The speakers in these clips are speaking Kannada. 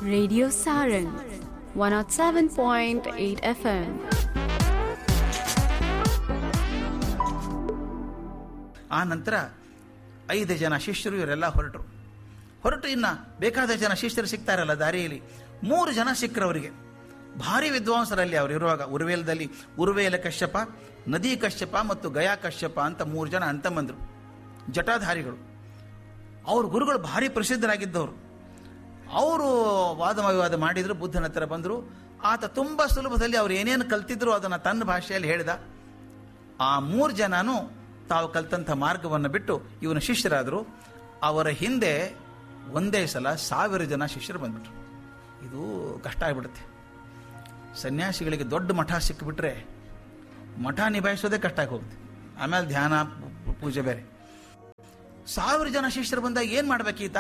Radio Saran 107.8 FM. ಆ ನಂತರ ಐದು ಜನ ಶಿಷ್ಯರು ಇವರೆಲ್ಲ ಹೊರಟರು ಹೊರಟು ಇನ್ನ ಬೇಕಾದ ಜನ ಶಿಷ್ಯರು ಸಿಗ್ತಾರಲ್ಲ ದಾರಿಯಲ್ಲಿ ಮೂರು ಜನ ಸಿಕ್ಕರು ಅವರಿಗೆ ಭಾರಿ ವಿದ್ವಾಂಸರಲ್ಲಿ ಅವರು ಇರುವಾಗ ಉರ್ವೇಲದಲ್ಲಿ ಉರ್ವೇಲ ಕಶ್ಯಪ ನದಿ ಕಶ್ಯಪ ಮತ್ತು ಗಯಾ ಕಶ್ಯಪ ಅಂತ ಮೂರು ಜನ ಅಂತಂಬಂದರು ಜಟಾಧಾರಿಗಳು ಅವ್ರ ಗುರುಗಳು ಭಾರಿ ಪ್ರಸಿದ್ಧರಾಗಿದ್ದವರು ಅವರು ವಾದ ವಿವಾದ ಮಾಡಿದ್ರು ಬುದ್ಧನ ಹತ್ರ ಬಂದರು ಆತ ತುಂಬ ಸುಲಭದಲ್ಲಿ ಅವ್ರು ಏನೇನು ಕಲ್ತಿದ್ರು ಅದನ್ನು ತನ್ನ ಭಾಷೆಯಲ್ಲಿ ಹೇಳಿದ ಆ ಮೂರು ಜನನು ತಾವು ಕಲ್ತಂಥ ಮಾರ್ಗವನ್ನು ಬಿಟ್ಟು ಇವನ ಶಿಷ್ಯರಾದರು ಅವರ ಹಿಂದೆ ಒಂದೇ ಸಲ ಸಾವಿರ ಜನ ಶಿಷ್ಯರು ಬಂದ್ಬಿಟ್ರು ಇದು ಕಷ್ಟ ಆಗಿಬಿಡುತ್ತೆ ಸನ್ಯಾಸಿಗಳಿಗೆ ದೊಡ್ಡ ಮಠ ಸಿಕ್ಕಿಬಿಟ್ರೆ ಮಠ ನಿಭಾಯಿಸೋದೇ ಕಷ್ಟ ಆಗಿ ಹೋಗುತ್ತೆ ಆಮೇಲೆ ಧ್ಯಾನ ಪೂ- ಪೂಜೆ ಬೇರೆ ಸಾವಿರ ಜನ ಶಿಷ್ಯರು ಬಂದಾಗ ಏನು ಮಾಡ್ಬೇಕೀತ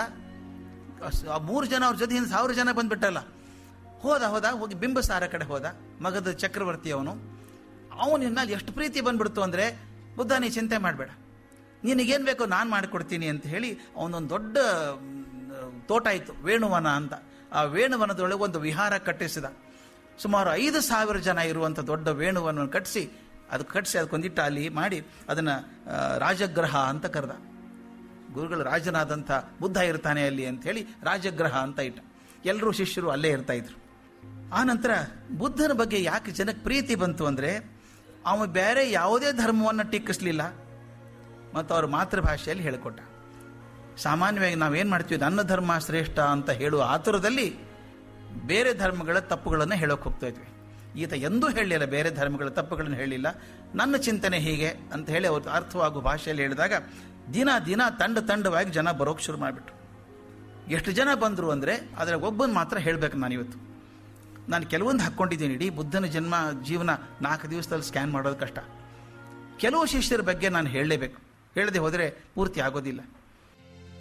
ಆ ಮೂರು ಜನ ಅವ್ರ ಜೊತೆ ಹಿಂದೆ ಸಾವಿರ ಜನ ಬಂದ್ಬಿಟ್ಟಲ್ಲ ಹೋದ ಹೋದ ಹೋಗಿ ಬಿಂಬಸಾರ ಕಡೆ ಹೋದ ಮಗದ ಚಕ್ರವರ್ತಿ ಅವನು ಅವನಿನ್ನ ಎಷ್ಟು ಪ್ರೀತಿ ಬಂದ್ಬಿಡ್ತು ಅಂದರೆ ಬುದ್ಧ ನೀ ಚಿಂತೆ ಮಾಡಬೇಡ ನಿನಗೇನು ಬೇಕೋ ನಾನು ಮಾಡಿಕೊಡ್ತೀನಿ ಅಂತ ಹೇಳಿ ಅವನೊಂದು ದೊಡ್ಡ ಮ್, ತೋಟ ಇತ್ತು ವೇಣುವನ ಅಂತ ಆ ವೇಣುವನದೊಳಗೆ ಒಂದು ವಿಹಾರ ಕಟ್ಟಿಸಿದ ಸುಮಾರು ಐದು ಸಾವಿರ ಜನ ಇರುವಂಥ ದೊಡ್ಡ ವೇಣುವನ್ನು ಕಟ್ಟಿಸಿ ಅದು ಕಟ್ಟಿಸಿ ಅದಕ್ಕೊಂದಿಟ್ಟ ಅಲ್ಲಿ ಮಾಡಿ ಅದನ್ನು ರಾಜಗ್ರಹ ಅಂತ ಕರೆದ ಗುರುಗಳು ರಾಜನಾದಂಥ ಬುದ್ಧ ಇರ್ತಾನೆ ಅಲ್ಲಿ ಅಂತ ಹೇಳಿ ರಾಜಗ್ರಹ ಅಂತ ಇಟ್ಟ ಎಲ್ಲರೂ ಶಿಷ್ಯರು ಅಲ್ಲೇ ಇರ್ತಾ ಇದ್ರು ಆ ನಂತರ ಬುದ್ಧನ ಬಗ್ಗೆ ಯಾಕೆ ಜನಕ್ಕೆ ಪ್ರೀತಿ ಬಂತು ಅಂದರೆ ಅವ ಬೇರೆ ಯಾವುದೇ ಧರ್ಮವನ್ನು ಟೀಕಿಸ್ಲಿಲ್ಲ ಮತ್ತು ಅವ್ರ ಮಾತೃಭಾಷೆಯಲ್ಲಿ ಹೇಳಿಕೊಟ್ಟ ಸಾಮಾನ್ಯವಾಗಿ ನಾವೇನು ಮಾಡ್ತೀವಿ ನನ್ನ ಧರ್ಮ ಶ್ರೇಷ್ಠ ಅಂತ ಹೇಳುವ ಆತುರದಲ್ಲಿ ಬೇರೆ ಧರ್ಮಗಳ ತಪ್ಪುಗಳನ್ನು ಹೇಳೋಕೆ ಹೋಗ್ತಾ ಇದ್ವಿ ಈತ ಎಂದೂ ಹೇಳಲಿಲ್ಲ ಬೇರೆ ಧರ್ಮಗಳ ತಪ್ಪುಗಳನ್ನು ಹೇಳಿಲ್ಲ ನನ್ನ ಚಿಂತನೆ ಹೀಗೆ ಅಂತ ಹೇಳಿ ಅವ್ರು ಅರ್ಥವಾಗುವ ಭಾಷೆಯಲ್ಲಿ ಹೇಳಿದಾಗ ದಿನ ದಿನ ತಂಡ ತಂಡವಾಗಿ ಜನ ಬರೋಕ್ಕೆ ಶುರು ಮಾಡಿಬಿಟ್ರು ಎಷ್ಟು ಜನ ಬಂದರು ಅಂದರೆ ಅದರ ಒಬ್ಬನ ಮಾತ್ರ ಹೇಳಬೇಕು ನಾನು ಇವತ್ತು ನಾನು ಕೆಲವೊಂದು ಹಾಕ್ಕೊಂಡಿದ್ದೀನಿ ಇಡೀ ಬುದ್ಧನ ಜನ್ಮ ಜೀವನ ನಾಲ್ಕು ದಿವಸದಲ್ಲಿ ಸ್ಕ್ಯಾನ್ ಮಾಡೋದು ಕಷ್ಟ ಕೆಲವು ಶಿಷ್ಯರ ಬಗ್ಗೆ ನಾನು ಹೇಳಲೇಬೇಕು ಹೇಳದೆ ಹೋದರೆ ಪೂರ್ತಿ ಆಗೋದಿಲ್ಲ